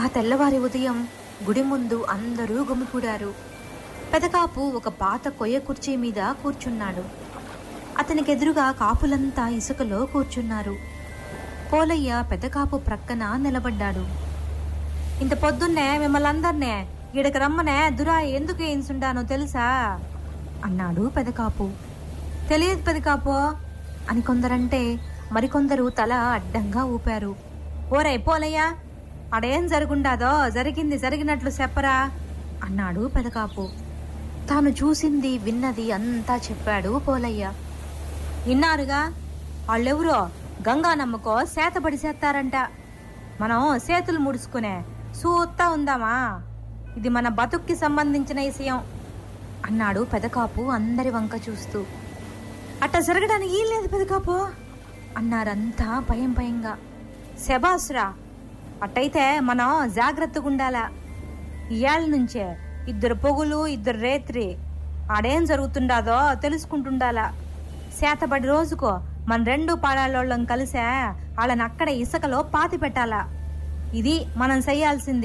ఆ తెల్లవారి ఉదయం గుడి ముందు అందరూ గుమికూడారు పెదకాపు ఒక పాత కొయ్య కుర్చీ మీద కూర్చున్నాడు అతనికి ఎదురుగా కాపులంతా ఇసుకలో కూర్చున్నారు పోలయ్య పెదకాపు ప్రక్కన నిలబడ్డాడు ఇంత పొద్దున్నే మిమ్మల్ని అందరినే ఈడకి రమ్మనే దురా ఎందుకు వేయించుండానో తెలుసా అన్నాడు పెదకాపు తెలియదు పెదకాపో అని కొందరంటే మరికొందరు తల అడ్డంగా ఊపారు ఓరై పోలయ్యా అడేం జరుగుండాదో జరిగింది జరిగినట్లు చెప్పరా అన్నాడు పెదకాపు తాను చూసింది విన్నది అంతా చెప్పాడు పోలయ్య విన్నారుగా వాళ్ళెవరో గంగా నమ్మకో సేతబడి చేస్తారంట మనం చేతులు ముడుచుకునే సూత్తా ఉందామా ఇది మన బతుక్కి సంబంధించిన విషయం అన్నాడు పెదకాపు అందరి వంక చూస్తూ అట్ట జరగడానికి ఏం లేదు పెదకాపు అన్నారంతా భయం భయంగా శబాసురా అట్టయితే మనం జాగ్రత్తగా ఉండాలా ఇయాళ్ళ నుంచే ఇద్దరు పొగులు ఇద్దరు రేత్రి ఆడేం జరుగుతుండాదో తెలుసుకుంటుండాలా శాతపడి రోజుకో మన రెండు పాడాలోళ్ళం కలిసే వాళ్ళని అక్కడ ఇసుకలో పాతి పెట్టాలా ఇది మనం చెయ్యాల్సింది